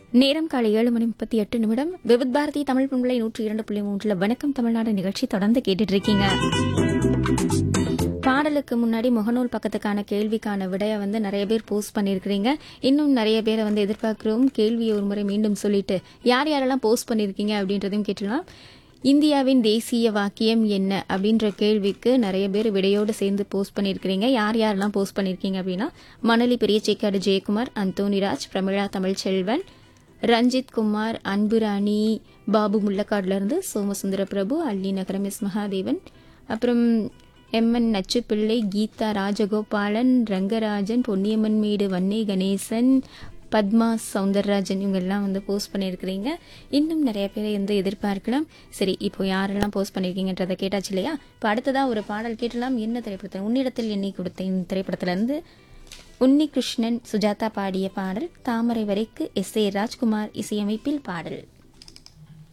நேரம் காலை ஏழு மணி முப்பத்தி எட்டு நிமிடம் விவித் பாரதி தமிழ் பண்பலை நூற்றி இரண்டு புள்ளி மூன்றுல வணக்கம் தமிழ்நாடு நிகழ்ச்சி தொடர்ந்து கேட்டுட்டு இருக்கீங்க பாடலுக்கு முன்னாடி முகநூல் பக்கத்துக்கான கேள்விக்கான விடைய வந்து நிறைய பேர் போஸ்ட் பண்ணியிருக்கிறீங்க இன்னும் நிறைய பேரை வந்து எதிர்பார்க்கிறோம் கேள்வியை ஒரு முறை மீண்டும் சொல்லிட்டு யார் யாரெல்லாம் போஸ்ட் பண்ணியிருக்கீங்க அப்படின்றதையும் கேட்டுலாம் இந்தியாவின் தேசிய வாக்கியம் என்ன அப்படின்ற கேள்விக்கு நிறைய பேர் விடையோடு சேர்ந்து போஸ்ட் பண்ணியிருக்கிறீங்க யார் யாரெல்லாம் போஸ்ட் பண்ணியிருக்கீங்க அப்படின்னா மணலி பெரியச்சேக்காடு ஜெயக்குமார் அந்தோனிராஜ் பிரமிளா தமிழ்ச்செல்வன் ரஞ்சித் குமார் அன்புராணி பாபு முள்ளக்காடுல இருந்து சோமசுந்தர பிரபு அள்ளி நகரம் எஸ் மகாதேவன் அப்புறம் எம்என் நச்சுப்பிள்ளை கீதா ராஜகோபாலன் ரங்கராஜன் பொன்னியம்மன் மேடு வன்னே கணேசன் பத்மா சவுந்தரராஜன் இவங்க எல்லாம் வந்து போஸ்ட் பண்ணியிருக்கிறீங்க இன்னும் நிறைய பேரை வந்து எதிர்பார்க்கலாம் சரி இப்போ யாரெல்லாம் போஸ்ட் பண்ணியிருக்கீங்கன்றதை கேட்டாச்சு இல்லையா இப்போ அடுத்ததா ஒரு பாடல் கேட்டலாம் என்ன திரைப்படத்தில் உன்னிடத்தில் எண்ணி கொடுத்தேன் திரைப்படத்துல இருந்து உன்னி கிருஷ்ணன் சுஜாதா பாடிய பாடல் தாமரை வரைக்கு எஸ் ஏ ராஜ்குமார் இசையமைப்பில் பாடல்